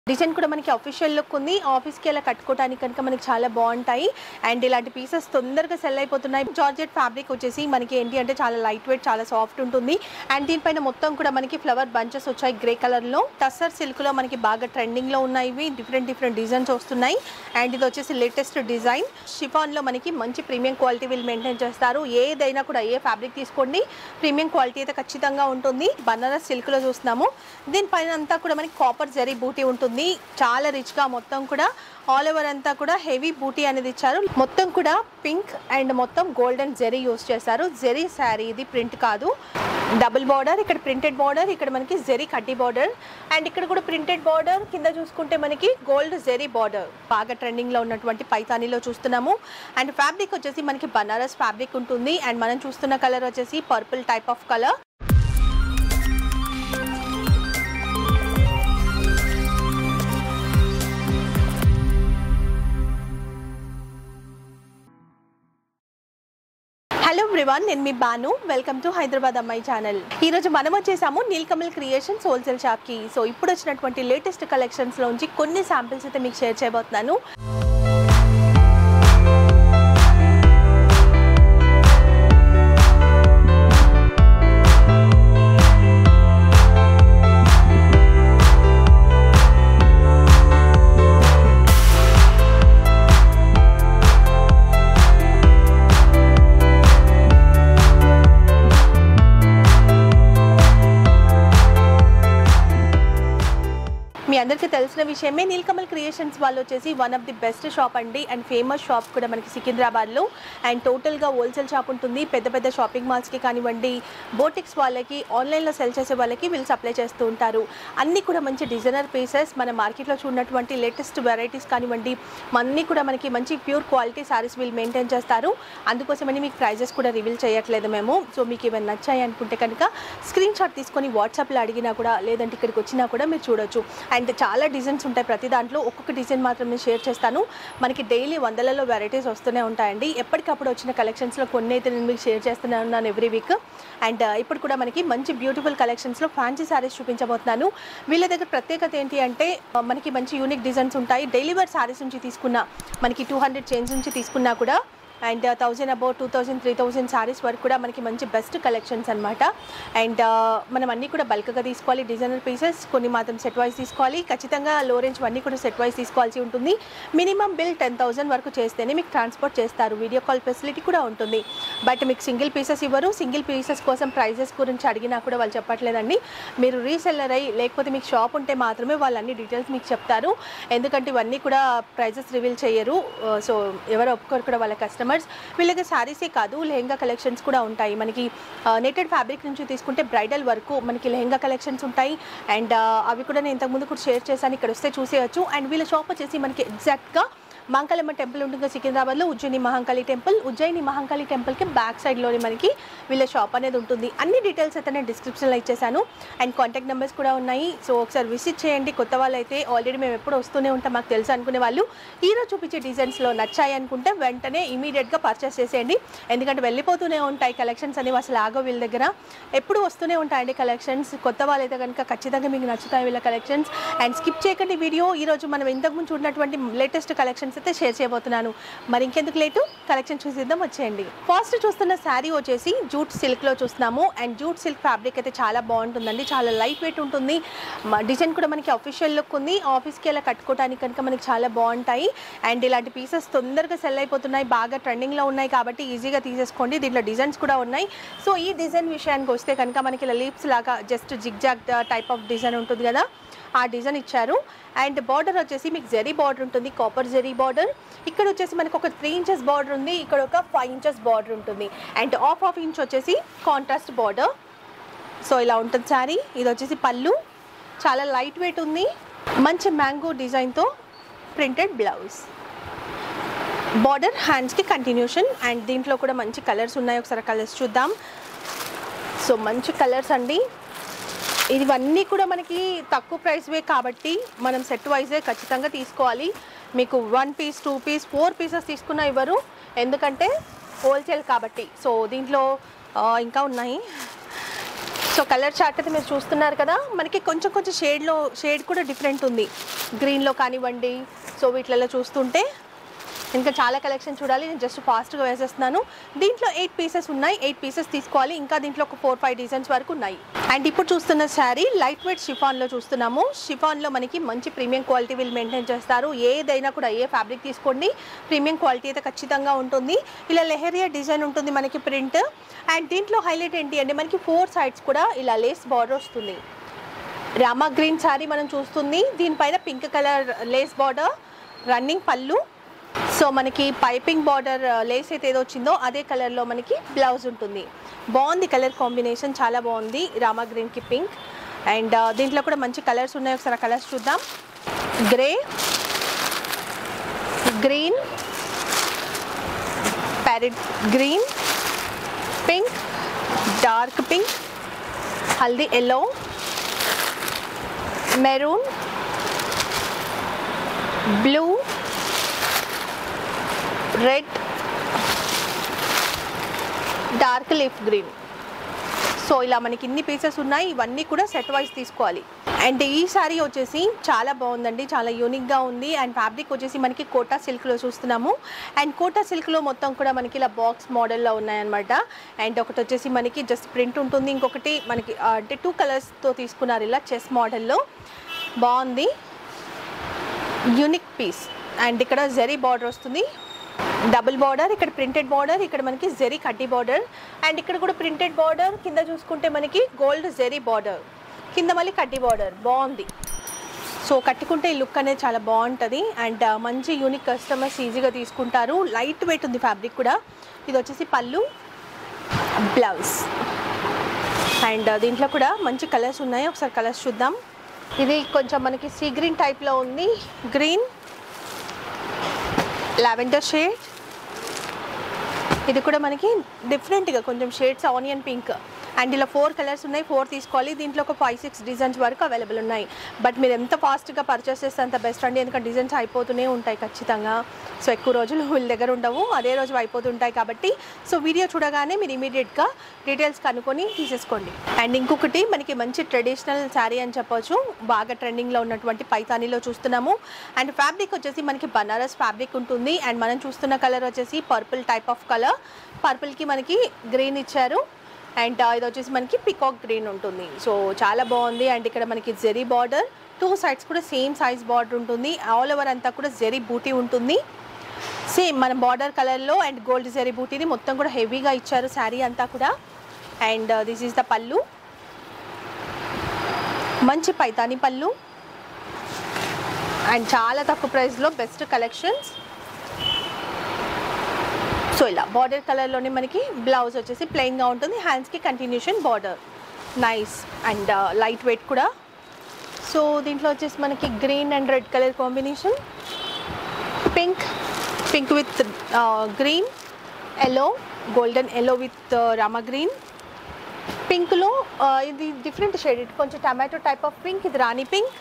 design కూడా మనకి official look ఉంది ఆఫీస్కి అలా కట్టుకోవడానికి కనుక మనకి చాలా బాగుంటాయి అండ్ ఇలాంటి పీసెస్ తొందరగా సెల్ అయిపోతున్నాయి జార్జెట్ ఫ్యాబ్రిక్ వచ్చేసి మనకి ఏంటి అంటే చాలా లైట్ వెయిట్ చాలా సాఫ్ట్ ఉంటుంది అండ్ దీనిపైన మొత్తం కూడా మనకి ఫ్లవర్ బంచెస్ వచ్చాయి గ్రే కలర్లో టస్సర్ సిల్క్లో మనకి బాగా ట్రెండింగ్లో ఉన్నాయి ఇవి డిఫరెంట్ డిఫరెంట్ డిజైన్స్ వస్తున్నాయి అండ్ ఇది వచ్చేసి లేటెస్ట్ డిజైన్ షిఫాన్లో మనకి మంచి ప్రీమియం క్వాలిటీ వీళ్ళు మెయింటైన్ చేస్తారు ఏదైనా కూడా ఏ ఫ్యాబ్రిక్ తీసుకోండి ప్రీమియం క్వాలిటీ అయితే ఖచ్చితంగా ఉంటుంది బనారస్ సిల్క్లో చూస్తున్నాము దీనిపైన అంతా కూడా మనకి కాపర్ జరీ బూటీ ఉంటుంది చాలా రిచ్గా మొత్తం కూడా ఆల్ ఓవర్ అంతా కూడా హెవీ బూటీ అనేది ఇచ్చారు మొత్తం కూడా పింక్ అండ్ మొత్తం గోల్డెన్ జెరీ యూస్ చేశారు జెరీ శారీ ఇది ప్రింట్ కాదు డబుల్ బార్డర్ ఇక్కడ ప్రింటెడ్ బార్డర్ ఇక్కడ మనకి జెరీ కడ్డీ బార్డర్ అండ్ ఇక్కడ కూడా ప్రింటెడ్ బార్డర్ కింద చూసుకుంటే మనకి గోల్డ్ జెరీ బార్డర్ బాగా ట్రెండింగ్లో ఉన్నటువంటి పైతానీలో చూస్తున్నాము అండ్ ఫ్యాబ్రిక్ వచ్చేసి మనకి బనారస్ ఫ్యాబ్రిక్ ఉంటుంది అండ్ మనం చూస్తున్న కలర్ వచ్చేసి purple type of colour hello everyone నేను మీ బాను వెల్కమ్ టు హైదరాబాద్ అమ్మాయి ఛానల్ ఈ రోజు మనం వచ్చేసాము నీల్కమల్ క్రియేషన్స్ హోల్సేల్ షాప్ కి సో ఇప్పుడు వచ్చినటువంటి లేటెస్ట్ కలెక్షన్స్ లోంచి కొన్ని శాంపిల్స్ అయితే మీకు షేర్ చేయబోతున్నాను మీ అందరికీ తెలిసిన విషయమే నీల్కమల్ క్రియేషన్స్ వాళ్ళు వచ్చేసి one of the best shop అండి అండ్ ఫేమస్ షాప్ కూడా మనకి సికింద్రాబాద్లో అండ్ టోటల్గా హోల్సేల్ షాప్ ఉంటుంది పెద్ద పెద్ద షాపింగ్ మాల్స్కి కానివ్వండి బోటిక్స్ వాళ్ళకి ఆన్లైన్లో సెల్ చేసే వాళ్ళకి వీళ్ళు సప్లై చేస్తూ ఉంటారు అన్నీ కూడా మంచి డిజైనర్ పీసెస్ మన మార్కెట్లో చూడనటువంటి లేటెస్ట్ వెరైటీస్ కానివ్వండి అన్నీ కూడా మనకి మంచి ప్యూర్ క్వాలిటీ సారీస్ వీళ్ళు మెయింటైన్ చేస్తారు అందుకోసమని మీకు ప్రైజెస్ కూడా రివీల్ చేయట్లేదు మేము సో మీకు ఏమైనా నచ్చాయి అనుకుంటే కనుక స్క్రీన్ షాట్ తీసుకొని వాట్సాప్లో అడిగినా కూడా లేదంటే ఇక్కడికి వచ్చినా కూడా మీరు చూడొచ్చు అండ్ చాలా డిజైన్స్ ఉంటాయి ప్రతి దాంట్లో ఒక్కొక్క డిజైన్ మాత్రం నేను షేర్ చేస్తాను మనకి డైలీ వందలలో వెరైటీస్ వస్తూనే ఉంటాయండి ఎప్పటికప్పుడు వచ్చిన కలెక్షన్స్లో కొన్ని అయితే నేను మీకు షేర్ చేస్తూనే ఉన్నాను ఎవ్రీ వీక్ అండ్ ఇప్పుడు కూడా మనకి మంచి బ్యూటిఫుల్ కలెక్షన్స్లో ఫ్యాన్సీ శారీస్ చూపించబోతున్నాను వీళ్ళ దగ్గర ప్రత్యేకత ఏంటి అంటే ఆ, మనకి మంచి యూనిక్ డిజైన్స్ ఉంటాయి డైలీ వేర్ శారీస్ నుంచి తీసుకున్న మనకి టూ హండ్రెడ్ చేంజ్ నుంచి తీసుకున్నా కూడా and thousand about two thousand three thousand sarees వరకు కూడా మనకి మంచి బెస్ట్ కలెక్షన్స్ అనమాట అండ్ మనం అన్నీ కూడా బల్క్గా తీసుకోవాలి డిజైనర్ పీసెస్ కొన్ని మాత్రం సెట్ వైజ్ తీసుకోవాలి ఖచ్చితంగా లో రేంజ్ అన్నీ కూడా సెట్ వైజ్ తీసుకోవాల్సి ఉంటుంది మినిమం బిల్ టెన్ థౌసండ్ వరకు చేస్తేనే మీకు ట్రాన్స్పోర్ట్ చేస్తారు వీడియో కాల్ ఫెసిలిటీ కూడా ఉంటుంది బట్ మీకు సింగిల్ పీసెస్ ఇవ్వరు సింగిల్ పీసెస్ కోసం ప్రైజెస్ గురించి అడిగినా కూడా వాళ్ళు చెప్పట్లేదండి మీరు రీసెల్లర్ అయ్యి లేకపోతే మీకు షాప్ ఉంటే మాత్రమే వాళ్ళు అన్ని డీటెయిల్స్ మీకు చెప్తారు ఎందుకంటే ఇవన్నీ కూడా ప్రైజెస్ రివీల్ చేయరు సో ఎవరో ఒప్పుకోరు కూడా వాళ్ళ కస్టమర్స్ వీళ్ళకి శారీసే కాదు లెహంగా కలెక్షన్స్ కూడా ఉంటాయి మనకి నెటెడ్ ఫ్యాబ్రిక్ నుంచి తీసుకుంటే బ్రైడల్ వరకు మనకి లెహంగా కలెక్షన్స్ ఉంటాయి అండ్ అవి కూడా నేను ఇంతకుముందు కూడా షేర్ చేశాను ఇక్కడ వస్తే చూసేయచ్చు అండ్ వీళ్ళ షాప్ వచ్చేసి మనకి ఎగ్జాక్ట్గా మహంకాళమ్మ టెంపుల్ ఉంటుంది కదా సికింద్రాబాద్లో ఉజ్జయిని మహంకాళి టెంపుల్ ఉజ్జయిని మహంకాళి టెంపుల్కి బ్యాక్ సైడ్లోని మనకి వీళ్ళ షాప్ అనేది ఉంటుంది అన్ని డీటెయిల్స్ అయితే నేను డిస్క్రిప్షన్లో ఇచ్చేసాను అండ్ కాంటాక్ట్ నెంబర్స్ కూడా ఉన్నాయి సో ఒకసారి విజిట్ చేయండి కొత్త వాళ్ళు అయితే ఆల్రెడీ మేము ఎప్పుడు వస్తూనే ఉంటాం మాకు తెలుసు అనుకునే వాళ్ళు ఈరోజు చూపించే డిజైన్స్లో నచ్చాయి అనుకుంటే వెంటనే ఇమీడియట్గా పర్చేస్ చేసేయండి ఎందుకంటే వెళ్ళిపోతూనే ఉంటాయి కలెక్షన్స్ అనేవి అసలు ఆగో వీళ్ళ దగ్గర ఎప్పుడు వస్తూనే ఉంటాయండి కలెక్షన్స్ కొత్త వాళ్ళైతే కనుక ఖచ్చితంగా మీకు నచ్చుతాయి వీళ్ళ కలెక్షన్స్ అండ్ స్కిప్ చేయకండి వీడియో ఈరోజు మనం ఇంతకుముందు చూడనటువంటి లేటెస్ట్ కలెక్షన్స్ అయితే షేర్ చేయబోతున్నాను మరి ఇంకెందుకు లేటు కలెక్షన్ చూసిద్దాం వచ్చేయండి ఫస్ట్ చూస్తున్న శారీ వచ్చేసి జూట్ సిల్క్లో చూస్తున్నాము అండ్ జూట్ సిల్క్ ఫ్యాబ్రిక్ అయితే చాలా బాగుంటుందండి చాలా లైట్ వెయిట్ ఉంటుంది డిజైన్ కూడా మనకి అఫీషియల్ లుక్ ఉంది ఆఫీస్కి అలా కట్టుకోవడానికి కనుక మనకి చాలా బాగుంటాయి అండ్ ఇలాంటి పీసెస్ తొందరగా సెల్ అయిపోతున్నాయి బాగా ట్రెండింగ్లో ఉన్నాయి కాబట్టి ఈజీగా తీసేసుకోండి దీంట్లో డిజైన్స్ కూడా ఉన్నాయి సో ఈ డిజైన్ విషయానికి వస్తే కనుక మనకి ఇలా లీప్స్ లాగా just zigzag type of design ఉంటుంది కదా ఆ డిజైన్ ఇచ్చారు అండ్ బార్డర్ వచ్చేసి మీకు జెరీ బార్డర్ ఉంటుంది కాపర్ జెరీ బార్డర్ ఇక్కడ వచ్చేసి మనకు ఒక త్రీ ఇంచెస్ బార్డర్ ఉంది ఇక్కడ ఒక ఫైవ్ ఇంచెస్ బార్డర్ ఉంటుంది అండ్ హాఫ్ హాఫ్ ఇంచ్ వచ్చేసి కాంట్రాస్ట్ బార్డర్ సో ఇలా ఉంటుంది శారీ ఇది వచ్చేసి పళ్ళు చాలా లైట్ వెయిట్ ఉంది మంచి మ్యాంగో డిజైన్తో ప్రింటెడ్ బ్లౌజ్ బార్డర్ హ్యాండ్స్కి కంటిన్యూషన్ అండ్ దీంట్లో కూడా మంచి కలర్స్ ఉన్నాయి ఒకసారి కలర్స్ చూద్దాం సో మంచి కలర్స్ అండి ఇవన్నీ కూడా మనకి తక్కువ ప్రైస్వే కాబట్టి మనం సెట్ వైజే ఖచ్చితంగా తీసుకోవాలి మీకు one piece two piece four pieces తీసుకున్న ఇవ్వరు ఎందుకంటే హోల్సేల్ కాబట్టి సో దీంట్లో ఆ, ఇంకా ఉన్నాయి సో కలర్ చార్ట్ అయితే మీరు చూస్తున్నారు కదా మనకి కొంచెం కొంచెం షేడ్లో షేడ్ కూడా డిఫరెంట్ ఉంది గ్రీన్లో కానివ్వండి సో వీటిలలో చూస్తుంటే ఇంకా చాలా కలెక్షన్ చూడాలి నేను జస్ట్ ఫాస్ట్గా వేసేస్తున్నాను దీంట్లో ఎయిట్ పీసెస్ ఉన్నాయి ఎయిట్ పీసెస్ తీసుకోవాలి ఇంకా దీంట్లో ఒక ఫోర్ ఫైవ్ డిజైన్స్ వరకు ఉన్నాయి అండ్ ఇప్పుడు చూస్తున్న శారీ లైట్ వెయిట్ షిఫాన్లో చూస్తున్నాము షిఫాన్లో మనకి మంచి ప్రీమియం క్వాలిటీ వీళ్ళు మెయింటైన్ చేస్తారు ఏదైనా కూడా ఏ ఫ్యాబ్రిక్ తీసుకోండి ప్రీమియం క్వాలిటీ అయితే ఖచ్చితంగా ఉంటుంది ఇలా లెహరియా డిజైన్ ఉంటుంది మనకి ప్రింట్ అండ్ దీంట్లో హైలైట్ ఏంటి అంటే మనకి ఫోర్ సైడ్స్ కూడా ఇలా లేస్ బార్డర్ వస్తుంది రామా గ్రీన్ శారీ మనం చూస్తుంది దీనిపైన pink colour lace border running పళ్ళు సో మనకి పైపింగ్ బార్డర్ లేస్ అయితే ఏదో వచ్చిందో అదే కలర్లో మనకి బ్లౌజ్ ఉంటుంది బాగుంది కలర్ కాంబినేషన్ చాలా బాగుంది రామా గ్రీన్కి పింక్ అండ్ దీంట్లో కూడా మంచి కలర్స్ ఉన్నాయి ఒకసారి ఆ కలర్స్ చూద్దాం grey green parrot green pink dark pink haldi yellow maroon blue red dark leaf green so ఇలా మనకి ఇన్ని పీసెస్ ఉన్నాయి ఇవన్నీ కూడా సెట్ వైజ్ తీసుకోవాలి అండ్ ఈ సారీ వచ్చేసి చాలా బాగుందండి చాలా యూనిక్గా ఉంది అండ్ ఫ్యాబ్రిక్ వచ్చేసి మనకి కోటా సిల్క్లో చూస్తున్నాము అండ్ కోటా సిల్క్లో మొత్తం కూడా మనకి ఇలా బాక్స్ మోడల్లో ఉన్నాయన్నమాట అండ్ ఒకటి వచ్చేసి మనకి జస్ట్ ప్రింట్ ఉంటుంది ఇంకొకటి మనకి ఆ, అంటే టూ కలర్స్తో తీసుకున్నారు ఇలా చెస్ మోడల్లో బాగుంది యూనిక్ పీస్ అండ్ ఇక్కడ జెరీ బార్డర్ వస్తుంది డబుల్ బార్డర్ ఇక్కడ ప్రింటెడ్ బార్డర్ ఇక్కడ మనకి జెరీ కడ్డీ బార్డర్ అండ్ ఇక్కడ కూడా ప్రింటెడ్ బార్డర్ కింద చూసుకుంటే మనకి గోల్డ్ జెరీ బార్డర్ కింద మళ్ళీ కడ్డీ బార్డర్ బాగుంది సో కట్టుకుంటే ఈ లుక్ అనేది చాలా బాగుంటుంది అండ్ మంచి యూనిక్ కస్టమర్స్ ఈజీగా తీసుకుంటారు లైట్ వెయిట్ ఉంది ఫ్యాబ్రిక్ కూడా ఇది వచ్చేసి పళ్ళు బ్లౌజ్ అండ్ దీంట్లో కూడా మంచి కలర్స్ ఉన్నాయి ఒకసారి కలర్స్ చూద్దాం ఇది కొంచెం మనకి సీ గ్రీన్ టైప్లో ఉంది గ్రీన్ లావెండర్ షేడ్ ఇది కూడా మనకి డిఫరెంట్గా కొంచెం షేడ్స్ ఆనియన్ పింక్ అండ్ ఇలా ఫోర్ కలర్స్ ఉన్నాయి ఫోర్ తీసుకోవాలి దీంట్లో ఒక ఫైవ్ సిక్స్ డిజైన్స్ వరకు అవైలబుల్ ఉన్నాయి బట్ మీరు ఎంత ఫాస్ట్గా పర్చేస్ చేస్తే అంత బెస్ట్ అండి ఎందుకంటే డిజైన్స్ అయిపోతూనే ఉంటాయి ఖచ్చితంగా సో ఎక్కువ రోజులు వీళ్ళ దగ్గర ఉండవు అదే రోజు అయిపోతుంటాయి కాబట్టి సో వీడియో చూడగానే మీరు ఇమీడియట్గా డీటెయిల్స్ కనుక్కొని తీసేసుకోండి అండ్ ఇంకొకటి మనకి మంచి ట్రెడిషనల్ శారీ అని చెప్పొచ్చు బాగా ట్రెండింగ్లో ఉన్నటువంటి పైతానీలో చూస్తున్నాము అండ్ ఫ్యాబ్రిక్ వచ్చేసి మనకి బనారస్ ఫ్యాబ్రిక్ ఉంటుంది అండ్ మనం చూస్తున్న కలర్ వచ్చేసి పర్పుల్ టైప్ ఆఫ్ కలర్ పర్పుల్కి మనకి గ్రీన్ ఇచ్చారు అండ్ ఇది వచ్చేసి మనకి పికాక్ గ్రీన్ ఉంటుంది సో చాలా బాగుంది అండ్ ఇక్కడ మనకి జెరీ బార్డర్ టూ సైడ్స్ కూడా సేమ్ సైజ్ బార్డర్ ఉంటుంది ఆల్ ఓవర్ అంతా కూడా జెరీ బూటీ ఉంటుంది సేమ్ మన బార్డర్ కలర్లో అండ్ గోల్డ్ జెరీ బూటీని మొత్తం కూడా హెవీగా ఇచ్చారు శారీ అంతా కూడా అండ్ దిస్ ఈజ్ ద పళ్ళు మంచి పైతాని పళ్ళు అండ్ చాలా తక్కువ ప్రైస్లో బెస్ట్ కలెక్షన్స్ సో ఇలా బార్డర్ కలర్లోనే మనకి బ్లౌజ్ వచ్చేసి ప్లెయిన్గా ఉంటుంది హ్యాండ్స్కి continuation border nice and light weight కూడా సో దీంట్లో వచ్చేసి మనకి green and red colour combination pink pink with green yellow golden yellow with Rama green పింక్లో ఇది డిఫరెంట్ షేడ్ ఇది కొంచెం టమాటో టైప్ ఆఫ్ పింక్ ఇది రాణి పింక్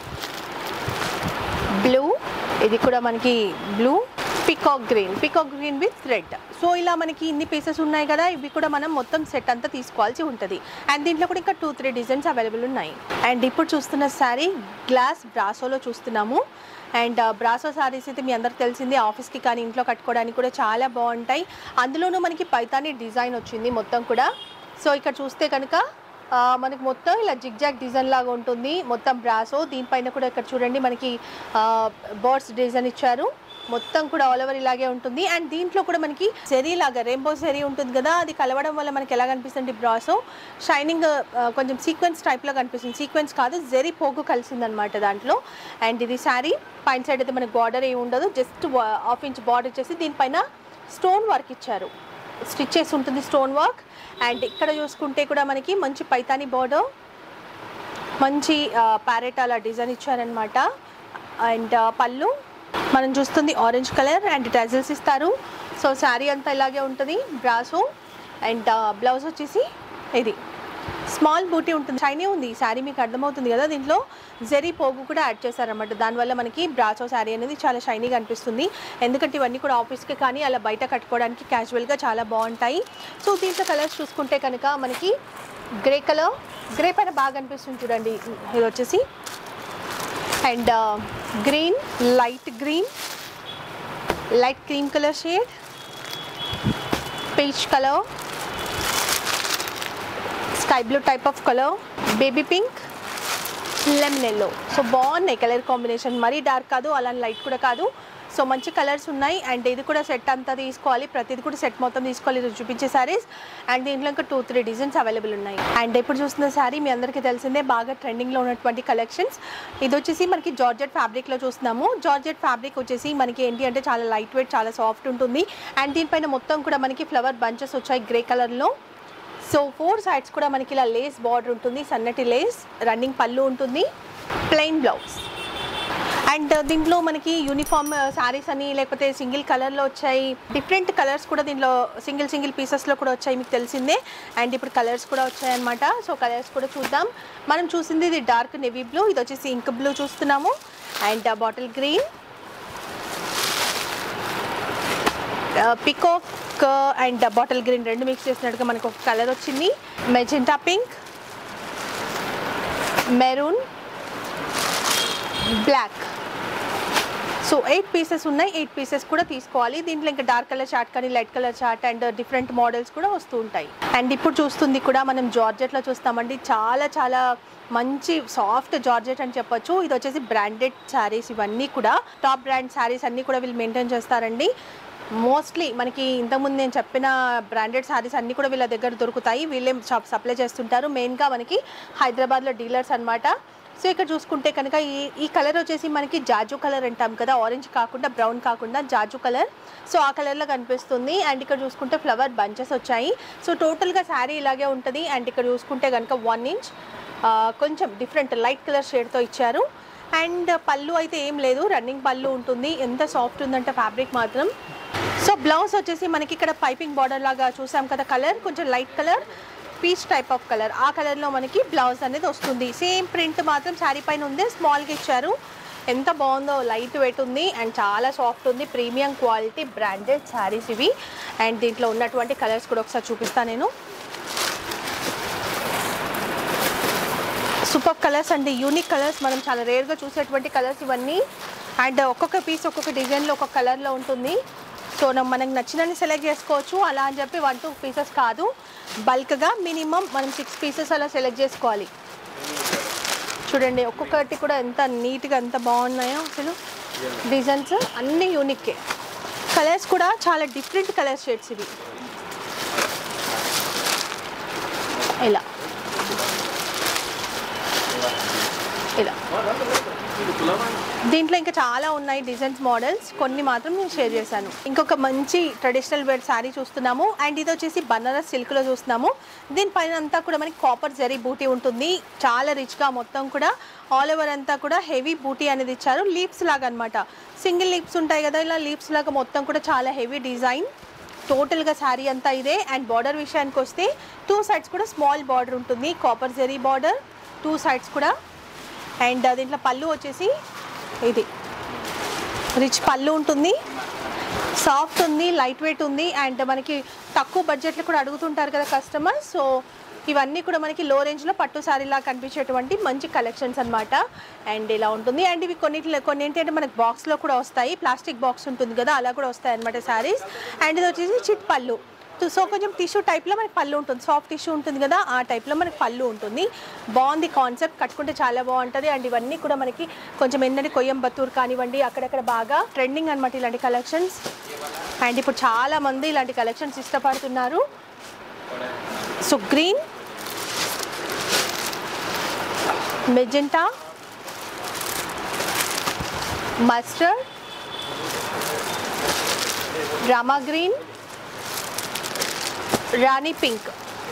బ్లూ ఇది కూడా మనకి blue peacock green peacock green with red so ఇలా మనకి ఇన్ని పీసెస్ ఉన్నాయి కదా ఇవి కూడా మనం మొత్తం సెట్ అంతా తీసుకోవాల్సి ఉంటుంది అండ్ దీంట్లో కూడా ఇంకా టూ త్రీ డిజైన్స్ అవైలబుల్ ఉన్నాయి అండ్ ఇప్పుడు చూస్తున్న శారీ గ్లాస్ బ్రాసోలో చూస్తున్నాము అండ్ బ్రాసో శారీస్ అయితే మీ అందరికి తెలిసింది ఆఫీస్కి కానీ ఇంట్లో కట్టుకోవడానికి కూడా చాలా బాగుంటాయి అందులోనూ మనకి పైతాని డిజైన్ వచ్చింది మొత్తం కూడా సో ఇక్కడ చూస్తే కనుక ఆ, మనకి మొత్తం ఇలా జిగ్జాగ్ డిజైన్ లాగా ఉంటుంది మొత్తం బ్రాసో దీనిపైన కూడా ఇక్కడ చూడండి మనకి బర్డ్స్ డిజైన్ ఇచ్చారు మొత్తం కూడా ఆల్ ఓవర్ ఇలాగే ఉంటుంది అండ్ దీంట్లో కూడా మనకి జెరీ లాగా రెయిన్బో జెరీ ఉంటుంది కదా అది కలవడం వల్ల మనకి ఎలా కనిపిస్తుంది బ్రాసో షైనింగ్ కొంచెం సీక్వెన్స్ టైప్లో కనిపిస్తుంది సీక్వెన్స్ కాదు జెరీ పోగు కలిసింది అనమాట దాంట్లో అండ్ ఇది శారీ పైన సైడ్ అయితే మనకి బార్డర్ ఏమి ఉండదు జస్ట్ హాఫ్ ఇంచ్ బార్డర్ వచ్చేసి దీనిపైన స్టోన్ వర్క్ ఇచ్చారు స్టిచ్ చేసి ఉంటుంది స్టోన్ వర్క్ అండ్ ఇక్కడ చూసుకుంటే కూడా మనకి మంచి పైతాని బార్డర్ మంచి ప్యారెట్ అలా డిజైన్ ఇచ్చారనమాట అండ్ పళ్ళు మనం చూస్తుంది ఆరెంజ్ కలర్ అండ్ టజల్స్ ఇస్తారు సో శారీ అంతా ఇలాగే ఉంటుంది బ్రాసో అండ్ బ్లౌజ్ వచ్చేసి ఇది స్మాల్ బూటీ ఉంటుంది షైనీ ఉంది ఈ శారీ మీకు అర్థమవుతుంది కదా దీంట్లో జెరీ పోగు కూడా యాడ్ చేశారన్నమాట దానివల్ల మనకి బ్రాసో శారీ అనేది చాలా షైనీగా అనిపిస్తుంది ఎందుకంటే ఇవన్నీ కూడా ఆఫీస్కి కానీ అలా బయట కట్టుకోవడానికి క్యాజువల్గా చాలా బాగుంటాయి సో దీంట్లో కలర్స్ చూసుకుంటే కనుక మనకి గ్రే కలర్ గ్రే పైన బాగా అనిపిస్తుంది చూడండి ఇది వచ్చేసి and green light green light cream colour shade peach colour sky blue type of colour baby pink lemon yellow so బాగున్నాయి కలర్ కాంబినేషన్ మరీ డార్క్ కాదు అలా లైట్ కూడా కాదు సో మంచి కలర్స్ ఉన్నాయి అండ్ ఇది కూడా సెట్ అంతా తీసుకోవాలి ప్రతిది కూడా సెట్ మొత్తం తీసుకోవాలి ఇది చూపించే శారీస్ అండ్ దీంట్లో ఇంకా టూ త్రీ డిజైన్స్ అవైలబుల్ ఉన్నాయి అండ్ ఇప్పుడు చూస్తున్న శారీ మీ అందరికీ తెలిసిందే బాగా ట్రెండింగ్లో ఉన్నటువంటి కలెక్షన్స్ ఇది వచ్చేసి మనకి జార్జెట్ ఫ్యాబ్రిక్లో చూస్తున్నాము జార్జెట్ ఫ్యాబ్రిక్ వచ్చేసి మనకి ఏంటి అంటే చాలా లైట్ వెయిట్ చాలా సాఫ్ట్ ఉంటుంది అండ్ దీనిపైన మొత్తం కూడా మనకి ఫ్లవర్ బంచెస్ వచ్చాయి గ్రే కలర్లో సో ఫోర్ సైడ్స్ కూడా మనకి ఇలా లేస్ బార్డర్ ఉంటుంది సన్నటి లేస్ రన్నింగ్ పళ్ళు ఉంటుంది ప్లెయిన్ బ్లౌజ్ అండ్ దీంట్లో మనకి యూనిఫామ్ శారీస్ అని లేకపోతే సింగిల్ కలర్లో వచ్చాయి డిఫరెంట్ కలర్స్ కూడా దీంట్లో సింగిల్ సింగిల్ పీసెస్లో కూడా వచ్చాయి మీకు తెలిసిందే అండ్ ఇప్పుడు కలర్స్ కూడా వచ్చాయి అనమాట సో కలర్స్ కూడా చూద్దాం మనం చూసింది ఇది డార్క్ నెవీ బ్లూ ఇది వచ్చేసి ఇంక్ బ్లూ చూస్తున్నాము and bottle green peacock and bottle green రెండు మిక్స్ చేసినట్టుగా మనకు ఒక కలర్ వచ్చింది magenta pink maroon black so eight pieces ఉన్నాయి ఎయిట్ పీసెస్ కూడా తీసుకోవాలి దీంట్లో ఇంకా డార్క్ కలర్ చార్ట్ కానీ light colour chart and different models కూడా వస్తూ ఉంటాయి అండ్ ఇప్పుడు చూస్తుంది కూడా మనం జార్జెట్లో చూస్తామండి చాలా చాలా మంచి సాఫ్ట్ జార్జెట్ అని చెప్పొచ్చు ఇది వచ్చేసి బ్రాండెడ్ శారీస్ ఇవన్నీ కూడా టాప్ బ్రాండ్ శారీస్ అన్నీ కూడా వీళ్ళు మెయింటైన్ చేస్తారండి మోస్ట్లీ మనకి ఇంతకుముందు నేను చెప్పిన బ్రాండెడ్ శారీస్ అన్నీ కూడా వీళ్ళ దగ్గర దొరుకుతాయి వీళ్ళే షాప్ సప్లై చేస్తుంటారు మెయిన్గా మనకి హైదరాబాద్లో డీలర్స్ అన్నమాట సో ఇక్కడ చూసుకుంటే కనుక ఈ ఈ కలర్ వచ్చేసి మనకి జాజు కలర్ అంటాం కదా ఆరెంజ్ కాకుండా బ్రౌన్ కాకుండా జాజు కలర్ సో ఆ కలర్లో కనిపిస్తుంది అండ్ ఇక్కడ చూసుకుంటే ఫ్లవర్ బంచెస్ వచ్చాయి సో టోటల్గా శారీ ఇలాగే ఉంటుంది అండ్ ఇక్కడ చూసుకుంటే కనుక వన్ ఇంచ్ కొంచెం డిఫరెంట్ లైట్ కలర్ షేడ్తో ఇచ్చారు అండ్ పళ్ళు అయితే ఏం లేదు రన్నింగ్ పళ్ళు ఉంటుంది ఎంత సాఫ్ట్ ఉందంటే ఫ్యాబ్రిక్ మాత్రం సో బ్లౌజ్ వచ్చేసి మనకి ఇక్కడ పైపింగ్ బార్డర్ లాగా చూసాం కదా కలర్ కొంచెం light colour peach type of colour ఆ కలర్లో మనకి బ్లౌజ్ అనేది వస్తుంది సేమ్ ప్రింట్ మాత్రం శారీ పైన ఉంది స్మాల్గా ఇచ్చారు ఎంత బాగుందో లైట్ వెయిట్ ఉంది అండ్ చాలా సాఫ్ట్ ఉంది ప్రీమియం క్వాలిటీ బ్రాండెడ్ శారీస్ ఇవి అండ్ దీంట్లో ఉన్నటువంటి కలర్స్ కూడా ఒకసారి చూపిస్తాను నేను సూపర్ కలర్స్ అండి యూనిక్ కలర్స్ మనం చాలా రేర్గా చూసేటువంటి కలర్స్ ఇవన్నీ అండ్ ఒక్కొక్క పీస్ ఒక్కొక్క డిజైన్లో ఒక్కొక్క కలర్లో ఉంటుంది సో న- మనకు నచ్చినన్ని సెలెక్ట్ చేసుకోవచ్చు అలా అని చెప్పి వన్ టూ పీసెస్ కాదు బల్క్గా మినిమం మనం సిక్స్ పీసెస్ అలా సెలెక్ట్ చేసుకోవాలి చూడండి ఒక్కొక్కటి కూడా ఎంత నీట్గా ఎంత బాగున్నాయో అసలు డిజైన్స్ అన్నీ యూనిక్కే కలర్స్ కూడా చాలా డిఫరెంట్ కలర్ షేడ్స్ ఇవి ఇలా ఇలా దీంట్లో ఇంకా చాలా ఉన్నాయి డిజైన్స్ మోడల్స్ కొన్ని మాత్రం నేను షేర్ చేశాను ఇంకొక మంచి ట్రెడిషనల్ వేర్ శారీ చూస్తున్నాము అండ్ ఇది వచ్చేసి బనారస్ సిల్క్లో చూస్తున్నాము దీనిపైన అంతా కూడా మనకి కాపర్ జరీ బూటీ ఉంటుంది చాలా రిచ్గా మొత్తం కూడా ఆల్ ఓవర్ అంతా కూడా హెవీ బూటీ అనేది ఇచ్చారు లీప్స్ లాగా అనమాట సింగిల్ లీప్స్ ఉంటాయి కదా ఇలా లీప్స్ లాగా మొత్తం కూడా చాలా హెవీ డిజైన్ టోటల్గా శారీ అంతా ఇదే అండ్ బార్డర్ విషయానికి వస్తే టూ సైడ్స్ కూడా స్మాల్ బార్డర్ ఉంటుంది copper zari border two sides కూడా అండ్ దీంట్లో పళ్ళు వచ్చేసి ఇది రిచ్ పళ్ళు ఉంటుంది సాఫ్ట్ ఉంది లైట్ వెయిట్ ఉంది అండ్ మనకి తక్కువ బడ్జెట్లో కూడా అడుగుతుంటారు కదా కస్టమర్ సో ఇవన్నీ కూడా మనకి లో రేంజ్లో పట్టు శారీలా కనిపించేటువంటి మంచి కలెక్షన్స్ అన్నమాట అండ్ ఇలా ఉంటుంది అండ్ ఇవి కొన్నిట్లో కొన్ని ఏంటంటే మనకి బాక్స్లో కూడా వస్తాయి ప్లాస్టిక్ బాక్స్ ఉంటుంది కదా అలా కూడా వస్తాయి అనమాట శారీస్ అండ్ ఇది వచ్చేసి చిట్ పళ్ళు సో కొంచెం టిష్యూ టైప్లో మనకి పళ్ళు ఉంటుంది సాఫ్ట్ టిష్యూ ఉంటుంది కదా ఆ టైప్లో మనకి పళ్ళు ఉంటుంది బాగుంది కాన్సెప్ట్ కట్టుకుంటే చాలా బాగుంటుంది అండ్ ఇవన్నీ కూడా మనకి కొంచెం ఏంటంటే కొయ్యంబత్తూరు కానివ్వండి అక్కడక్కడ బాగా ట్రెండింగ్ అనమాట ఇలాంటి కలెక్షన్స్ అండ్ ఇప్పుడు చాలా మంది ఇలాంటి కలెక్షన్స్ ఇష్టపడుతున్నారు so green magenta mustard Rama green Rani pink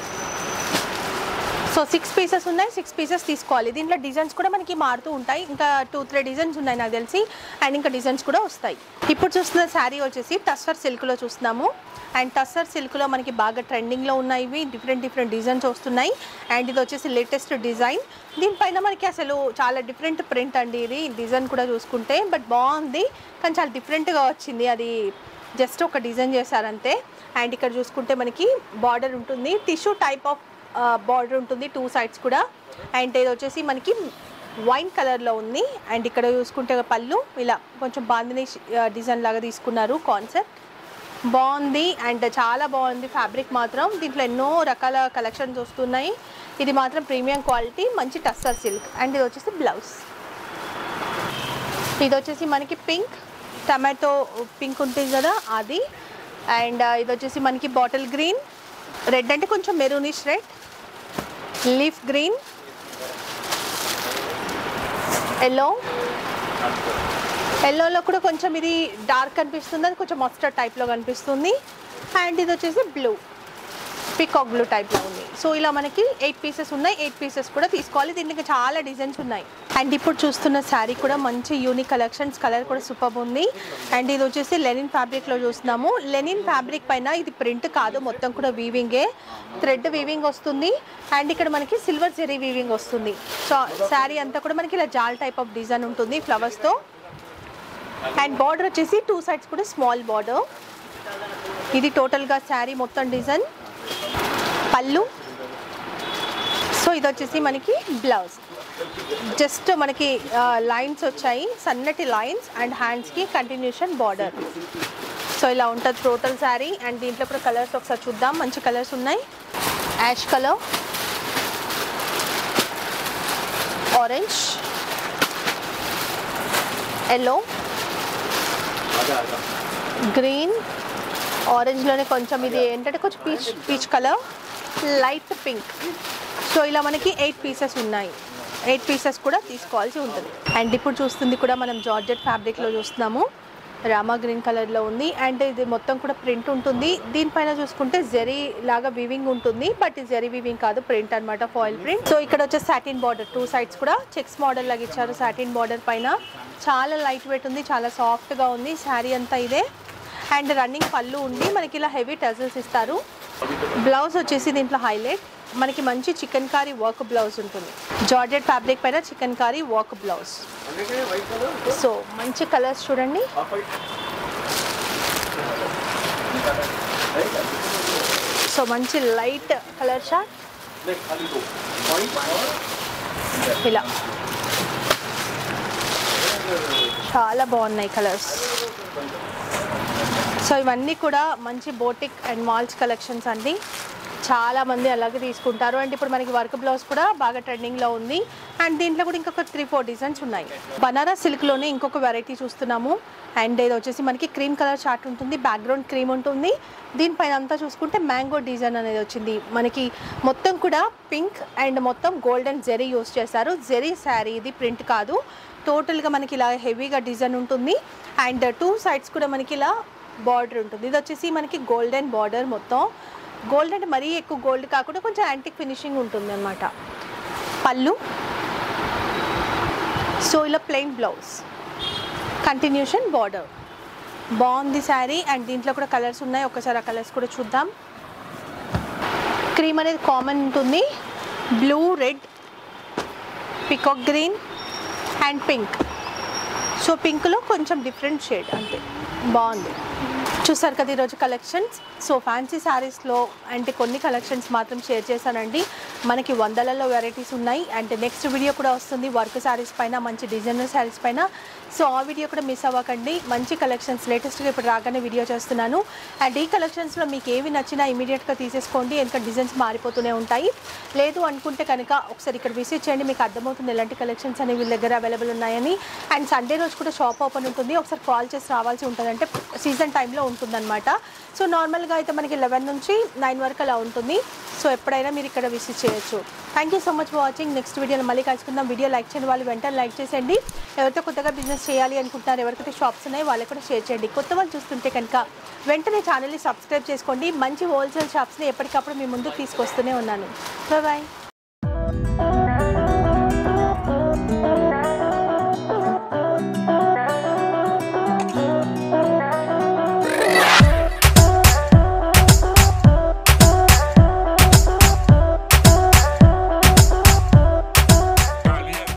so six pieces ఉన్నాయి సిక్స్ పీసెస్ తీసుకోవాలి దీంట్లో డిజైన్స్ కూడా మనకి మారుతూ ఉంటాయి ఇంకా టూ త్రీ డిజైన్స్ ఉన్నాయి నాకు తెలిసి అండ్ ఇంకా డిజైన్స్ కూడా వస్తాయి ఇప్పుడు చూస్తున్న శారీ వచ్చేసి టస్సర్ సిల్క్లో చూస్తున్నాము అండ్ టస్సర్ సిల్క్లో మనకి బాగా ట్రెండింగ్లో ఉన్నాయి ఇవి డిఫరెంట్ డిఫరెంట్ డిజైన్స్ వస్తున్నాయి అండ్ ఇది వచ్చేసి లేటెస్ట్ డిజైన్ దీనిపైన మనకి అసలు చాలా డిఫరెంట్ ప్రింట్ అండి ఇది డిజైన్ కూడా చూసుకుంటే బట్ బాగుంది కానీ చాలా డిఫరెంట్గా వచ్చింది అది జస్ట్ ఒక డిజైన్ చేశారంతే అండ్ ఇక్కడ చూసుకుంటే మనకి బార్డర్ ఉంటుంది టిష్యూ టైప్ ఆఫ్ బార్డర్ ఉంటుంది టూ సైడ్స్ కూడా అండ్ ఇది వచ్చేసి మనకి వైన్ కలర్లో ఉంది అండ్ ఇక్కడ చూసుకుంటే పళ్ళు ఇలా కొంచెం బాందిని డిజైన్ లాగా తీసుకున్నారు కాన్సెప్ట్ బాగుంది అండ్ చాలా బాగుంది ఫ్యాబ్రిక్ మాత్రం దీంట్లో ఎన్నో రకాల కలెక్షన్స్ వస్తున్నాయి ఇది మాత్రం ప్రీమియం క్వాలిటీ మంచి టస్సర్ సిల్క్ అండ్ ఇది వచ్చేసి బ్లౌజ్ ఇది వచ్చేసి మనకి పింక్ టమాటో పింక్ ఉంటుంది కదా అది అండ్ ఇది వచ్చేసి మనకి బాటిల్ గ్రీన్ రెడ్ అంటే కొంచెం maroonish red leaf green yellow ఎల్లోలో కూడా కొంచెం ఇది డార్క్ కనిపిస్తుంది అది కొంచెం మస్టర్డ్ టైప్లో కనిపిస్తుంది అండ్ ఇది వచ్చేసి బ్లూ పికాక్ బ్లూ టైప్లో ఉంది సో ఇలా మనకి ఎయిట్ పీసెస్ ఉన్నాయి ఎయిట్ పీసెస్ కూడా తీసుకోవాలి దీనికి చాలా డిజైన్స్ ఉన్నాయి అండ్ ఇప్పుడు చూస్తున్న శారీ కూడా మంచి యూనిక్ కలెక్షన్స్ కలర్ కూడా సూపర్ ఉంది అండ్ ఇది వచ్చేసి లెనిన్ ఫ్యాబ్రిక్లో చూస్తున్నాము లెనిన్ ఫ్యాబ్రిక్ పైన ఇది ప్రింట్ కాదు మొత్తం కూడా వీవింగే థ్రెడ్ వీవింగ్ వస్తుంది అండ్ ఇక్కడ మనకి సిల్వర్ జెరీ వీవింగ్ వస్తుంది సో శారీ అంతా కూడా మనకి ఇలా జాల్ టైప్ ఆఫ్ డిజైన్ ఉంటుంది ఫ్లవర్స్తో అండ్ బార్డర్ వచ్చేసి టూ సైడ్స్ కూడా స్మాల్ బార్డర్ ఇది టోటల్గా శారీ మొత్తం డిజైన్ పళ్ళు సో ఇది వచ్చేసి మనకి బ్లౌజ్ జస్ట్ మనకి లైన్స్ వచ్చాయి సన్నటి లైన్స్ అండ్ హ్యాండ్స్కి కంటిన్యూషన్ బార్డర్ సో ఇలా ఉంటుంది టోటల్ శారీ అండ్ దీంట్లో కూడా కలర్స్ ఒకసారి చూద్దాం మంచి కలర్స్ ఉన్నాయి ash colour orange yellow green ఆరెంజ్లోనే కొంచెం ఇది ఏంటంటే కొంచెం peach peach colour light pink so ఇలా మనకి ఎయిట్ పీసెస్ ఉన్నాయి ఎయిట్ పీసెస్ కూడా తీసుకోవాల్సి ఉంటుంది అండ్ ఇప్పుడు చూస్తుంది కూడా మనం జార్జెట్ ఫ్యాబ్రిక్లో చూస్తున్నాము రామా గ్రీన్ కలర్లో ఉంది అండ్ ఇది మొత్తం కూడా ప్రింట్ ఉంటుంది దీనిపైన చూసుకుంటే జెరీ లాగా వీవింగ్ ఉంటుంది బట్ ఇది జెరీ వీవింగ్ కాదు ప్రింట్ అన్నమాట ఫాయిల్ ప్రింట్ సో ఇక్కడ వచ్చే సాటిన్ బార్డర్ టూ సైడ్స్ కూడా చెక్స్ మోడల్ లాగా ఇచ్చారు సాటిన్ బార్డర్ పైన చాలా లైట్ వెయిట్ ఉంది చాలా సాఫ్ట్గా ఉంది శారీ అంతా ఇదే అండ్ రన్నింగ్ పళ్ళు ఉండి మనకి ఇలా హెవీ టజల్స్ ఇస్తారు బ్లౌజ్ వచ్చేసి దీంట్లో హైలైట్ మనకి మంచి చికెన్ కారీ వర్క్ బ్లౌజ్ ఉంటుంది జార్జెట్ ఫ్యాబ్రిక్ పైన chikankari work blouse so మంచి కలర్స్ చూడండి సో మంచి లైట్ కలర్ షార్ట్ ఇలా చాలా బాగున్నాయి కలర్స్ సో ఇవన్నీ కూడా మంచి బోటిక్ అండ్ మాల్స్ కలెక్షన్స్ అండి చాలా మంది అలాగే తీసుకుంటారు అండ్ ఇప్పుడు మనకి వర్క్ బ్లౌజ్ కూడా బాగా ట్రెండింగ్లో ఉంది అండ్ దీంట్లో కూడా ఇంకొక త్రీ ఫోర్ డిజైన్స్ ఉన్నాయి బనారస్ సిల్క్లోనే ఇంకొక వెరైటీ చూస్తున్నాము అండ్ ఇది వచ్చేసి మనకి క్రీమ్ కలర్ చార్ట్ ఉంటుంది బ్యాక్గ్రౌండ్ క్రీమ్ ఉంటుంది దీనిపైన అంతా చూసుకుంటే మ్యాంగో డిజైన్ అనేది వచ్చింది మనకి మొత్తం కూడా పింక్ అండ్ మొత్తం గోల్డెన్ జెరీ యూస్ చేశారు జెరీ శారీ ఇది ప్రింట్ కాదు టోటల్గా మనకి ఇలా హెవీగా డిజైన్ ఉంటుంది అండ్ టూ సైడ్స్ కూడా మనకి ఇలా బార్డర్ ఉంటుంది ఇది వచ్చేసి మనకి గోల్డెన్ బార్డర్ మొత్తం గోల్డ్ అంటే మరీ ఎక్కువ గోల్డ్ కాకుండా కొంచెం యాంటిక్ ఫినిషింగ్ ఉంటుంది అనమాట పళ్ళు సో ఇలా ప్లెయిన్ బ్లౌజ్ కంటిన్యూషన్ బార్డర్ బాగుంది శారీ అండ్ దీంట్లో కూడా కలర్స్ ఉన్నాయి ఒకసారి ఆ కలర్స్ కూడా చూద్దాం క్రీమ్ అనేది కామన్ ఉంటుంది blue red peacock green and pink so పింక్లో కొంచెం డిఫరెంట్ షేడ్ అంతే బాగుంది చూసారు కదా ఈరోజు కలెక్షన్స్ సో ఫ్యాన్సీ శారీస్లో అంటే కొన్ని కలెక్షన్స్ మాత్రం షేర్ చేశానండి మనకి వందలలో వెరైటీస్ ఉన్నాయి అండ్ నెక్స్ట్ వీడియో కూడా వస్తుంది వర్క్ శారీస్ పైన మంచి డిజైనర్ శారీస్ పైన సో ఆ వీడియో కూడా మిస్ అవ్వకండి మంచి కలెక్షన్స్ లేటెస్ట్గా ఇప్పుడు రాగానే వీడియో చేస్తున్నాను అండ్ ఈ కలెక్షన్స్లో మీకు ఏవి నచ్చినా ఇమీడియట్గా తీసేసుకోండి ఎందుకంటే డిజైన్స్ మారిపోతూనే ఉంటాయి లేదు అనుకుంటే కనుక ఒకసారి ఇక్కడ విజిట్ చేయండి మీకు అర్థమవుతుంది ఎలాంటి కలెక్షన్స్ అనేవి వీళ్ళ దగ్గర అవైలబుల్ ఉన్నాయని అండ్ సండే రోజు కూడా షాప్ ఓపెన్ ఉంటుంది ఒకసారి కాల్ చేసి రావాల్సి ఉంటుంది అంటే సీజన్ టైంలో ఉంటుందన్నమాట సో నార్మల్గా అయితే మనకి లెవెన్ నుంచి నైన్ వరకు అలా ఉంటుంది సో ఎప్పుడైనా మీరు ఇక్కడ విజిట్ చేయొచ్చు thank you so much for watching next వీడియోలో మళ్ళీ కలుసుకుందాం వీడియో లైక్ చేయండి వాళ్ళు వెంటనే లైక్ చేసేయండి ఎవరితో కొత్తగా బిజినెస్ చేయాలి అనుకుంటున్నారు ఎవరికైతే షాప్స్ ఉన్నాయో వాళ్ళకి కూడా షేర్ చేయండి కొత్త వాళ్ళు చూస్తుంటే కనుక వెంటనే ఛానల్ని సబ్స్క్రైబ్ చేసుకోండి మంచి హోల్సేల్ షాప్స్ని ఎప్పటికప్పుడు మీ ముందుకు తీసుకొస్తూనే ఉన్నాను బాయ్